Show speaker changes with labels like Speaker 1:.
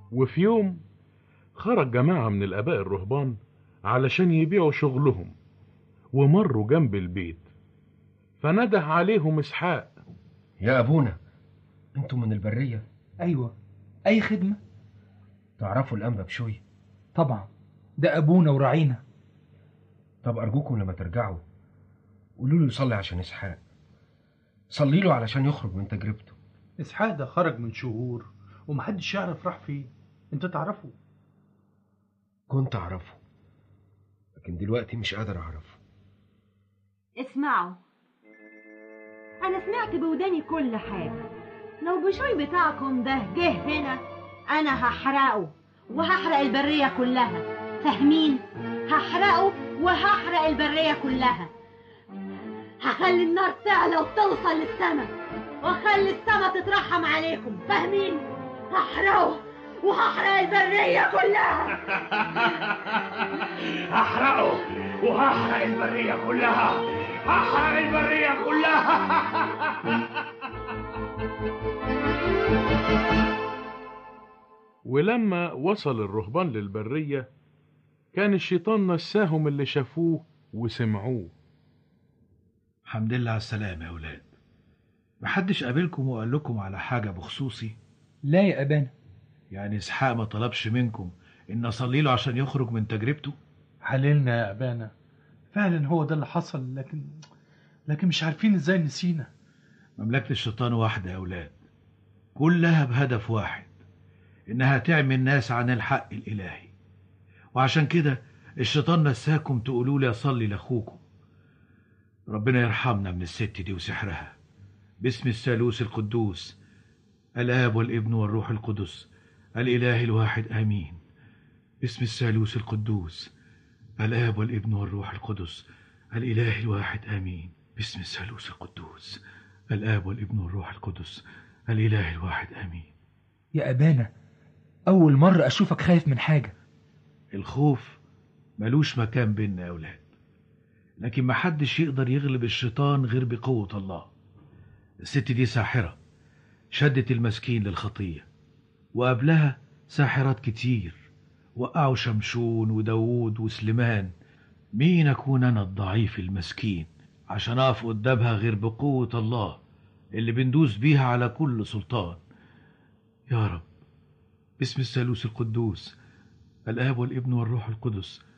Speaker 1: وفي يوم خرج جماعة من الآباء الرهبان علشان يبيعوا شغلهم ومروا جنب البيت فنده عليهم إسحاق
Speaker 2: يا أبونا أنتم من البرية
Speaker 3: أيوة أي خدمة
Speaker 2: تعرفوا الأنبا بشوي
Speaker 3: طبعا ده أبونا وراعينا
Speaker 2: طب أرجوكم لما ترجعوا قولوا له يصلي عشان إسحاق صلي له علشان يخرج من تجربته
Speaker 4: إسحاق ده خرج من شهور ومحدش يعرف راح فين أنت تعرفه
Speaker 2: كنت أعرفه لكن دلوقتي مش قادر أعرفه
Speaker 5: اسمعوا انا سمعت بوداني كل حاجة لو بشوي بتاعكم ده جه هنا انا هحرقه وهحرق البرية كلها فاهمين هحرقه وهحرق البرية كلها هخلي النار تعلى وتوصل للسما واخلي السما تترحم عليكم فاهمين هحرقه وهحرق البرية كلها
Speaker 6: هحرقه وهحرق البرية كلها هحرق البرية كلها
Speaker 1: ولما وصل الرهبان للبرية كان الشيطان نساهم اللي شافوه وسمعوه
Speaker 7: الحمد لله على السلامة يا أولاد محدش قابلكم وقال لكم على حاجة بخصوصي
Speaker 3: لا يا أبانا
Speaker 7: يعني إسحاق ما طلبش منكم إن أصلي له عشان يخرج من تجربته
Speaker 4: حللنا يا أبانا فعلا هو ده اللي حصل لكن لكن مش عارفين ازاي نسينا
Speaker 7: مملكة الشيطان واحدة يا أولاد كلها بهدف واحد إنها تعمي الناس عن الحق الإلهي وعشان كده الشيطان نساكم تقولوا لي أصلي لأخوكم ربنا يرحمنا من الست دي وسحرها باسم الثالوث القدوس الآب والابن والروح القدس الإله الواحد آمين باسم الثالوث القدوس الآب والابن والروح القدس الإله الواحد آمين باسم الثالوث القدوس الآب والابن والروح القدس الإله الواحد آمين
Speaker 3: يا أبانا أول مرة أشوفك خايف من حاجة
Speaker 7: الخوف ملوش مكان بينا يا أولاد لكن محدش يقدر يغلب الشيطان غير بقوة الله الست دي ساحرة شدت المسكين للخطية وقبلها ساحرات كتير وقعوا شمشون وداوود وسليمان مين أكون أنا الضعيف المسكين عشان أقف قدامها غير بقوة الله اللي بندوس بيها على كل سلطان يا رب باسم الثالوث القدوس الآب والابن والروح القدس